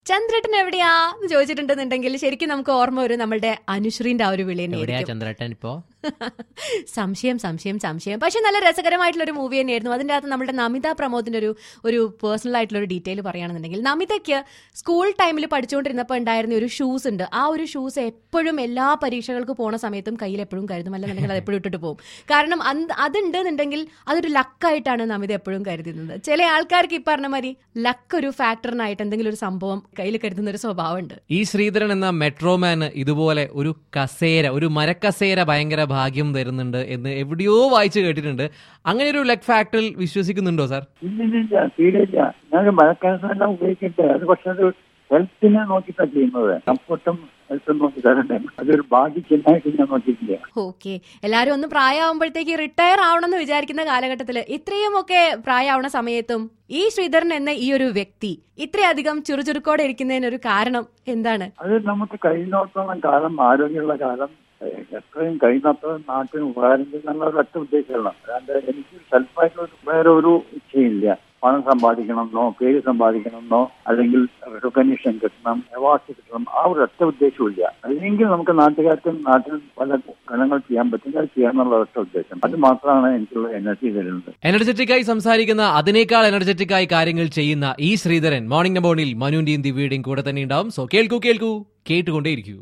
ചന്ദ്രേട്ടൻ എവിടെയാ എന്ന് ചോദിച്ചിട്ടുണ്ടെന്നുണ്ടെങ്കിൽ ശരിക്കും നമുക്ക് ഓർമ്മ വരും നമ്മളുടെ അനുശ്രീന്റെ ആ ഒരു വിളി എവിടെയാ തന്നെയായിരിക്കും ചന്ദ്രേട്ടൻ ഇപ്പോ സംശയം സംശയം സംശയം പക്ഷെ നല്ല രസകരമായിട്ടുള്ള ഒരു മൂവി തന്നെയായിരുന്നു അതിൻ്റെ അകത്ത് നമ്മുടെ നമിത പ്രമോദിന്റെ ഒരു ഒരു പേഴ്സണൽ ആയിട്ടുള്ള ഒരു ഡീറ്റെയിൽ പറയുകയാണെന്നുണ്ടെങ്കിൽ നമിതയ്ക്ക് സ്കൂൾ ടൈമിൽ പഠിച്ചുകൊണ്ടിരുന്നപ്പോൾ ഉണ്ടായിരുന്ന ഒരു ഷൂസ് ഉണ്ട് ആ ഒരു ഷൂസ് എപ്പോഴും എല്ലാ പരീക്ഷകൾക്ക് പോണ സമയത്തും കയ്യിൽ എപ്പോഴും കരുതും അല്ലെന്നുണ്ടെങ്കിൽ അത് എപ്പോഴും ഇട്ടിട്ട് പോകും കാരണം അന്ത് അതുണ്ട് എന്നുണ്ടെങ്കിൽ അതൊരു ലക്കായിട്ടാണ് നമിത എപ്പോഴും കരുതുന്നത് ചില ആൾക്കാർക്ക് ഈ പറഞ്ഞ മാതിരി ലക്ക് ഒരു ഫാക്ടറിനായിട്ട് എന്തെങ്കിലും ഒരു സംഭവം കയ്യിൽ കരുതുന്ന ഒരു സ്വഭാവമുണ്ട് ഈ ശ്രീധരൻ എന്ന മെട്രോമാന് ഇതുപോലെ ഒരു കസേര ഒരു മരക്കസേര ഭയങ്കര ഭാഗ്യം തരുന്നുണ്ട് എന്ന് എവിടെയോ വായിച്ചു കേട്ടിട്ടുണ്ട് അങ്ങനെ ഒരു ലെഗ് ഫാക്ടറിൽ വിശ്വസിക്കുന്നുണ്ടോ സാർ ഇല്ലില്ല തീരെയില്ല ഞാൻ മഴക്കാലത്തെല്ലാം ഉപയോഗിക്കട്ടെ അത് പക്ഷെ അത് ഹെൽത്തിനെ നോക്കിയിട്ടാണ് ചെയ്യുന്നത് കംഫർട്ടും ഹെൽത്തും നോക്കി തരണ്ടേ അതൊരു ഭാഗ്യച്ചിഹ്നമായിട്ട് ഞാൻ നോക്കിയിട്ടില്ല ഓക്കെ എല്ലാരും ഒന്ന് പ്രായമാകുമ്പോഴത്തേക്ക് റിട്ടയർ ആവണമെന്ന് വിചാരിക്കുന്ന കാലഘട്ടത്തിൽ ഇത്രയും ഒക്കെ പ്രായമാവണ സമയത്തും ഈ ശ്രീധരൻ എന്ന ഈ ഒരു വ്യക്തി ഇത്രയധികം ചുറുചുറുക്കോടെ ഇരിക്കുന്നതിന് ഒരു കാരണം എന്താണ് അത് നമുക്ക് കഴിയുന്നിടത്തോളം കാലം ആരോഗ്യമുള്ള കാലം ഏഹ്, എത്രയും കഴിയുന്നത്തോളം നാട്ടിന് ഉപകാരം ചെയ്യുന്നുള്ള ഒരൊറ്റ ഉദ്ദേശമുള്ള അല്ലാണ്ട് എനിക്ക് സെൽഫായിട്ട് വേറെ ഒരു ഇച്ഛയില്ല പണം സമ്പാദിക്കണമെന്നോ പേര് സമ്പാദിക്കണമെന്നോ അല്ലെങ്കിൽ റെക്കഗ്നീഷൻ കിട്ടണം അവാർഡ്സ് കിട്ടണം ആ ഒരു ഒറ്റ ഉദ്ദേശമില്ല അല്ലെങ്കിൽ നമുക്ക് നാട്ടുകാർക്കും നാട്ടിൽ പല ഗുണങ്ങൾ ചെയ്യാൻ പറ്റും അത് ചെയ്യാന്നുള്ള ഒറ്റ ഉദ്ദേശം അത് മാത്രമാണ് എനിക്കുള്ള എനർജി തരുന്നത് എനർജറ്റിക്കായി സംസാരിക്കുന്ന അതിനേക്കാൾ എനർജറ്റിക്കായി കാര്യങ്ങൾ ചെയ്യുന്ന ഈ ശ്രീധരൻ മോർണിംഗ് നമ്പോണിൽ മനുവിന്റെയും ദിവ്യയുടെയും കൂടെ തന്നെ ഉണ്ടാവും സോ കേൾക്കൂ കേൾക്കൂ കേട്ടുകൊണ്ടേയിരിക്കൂ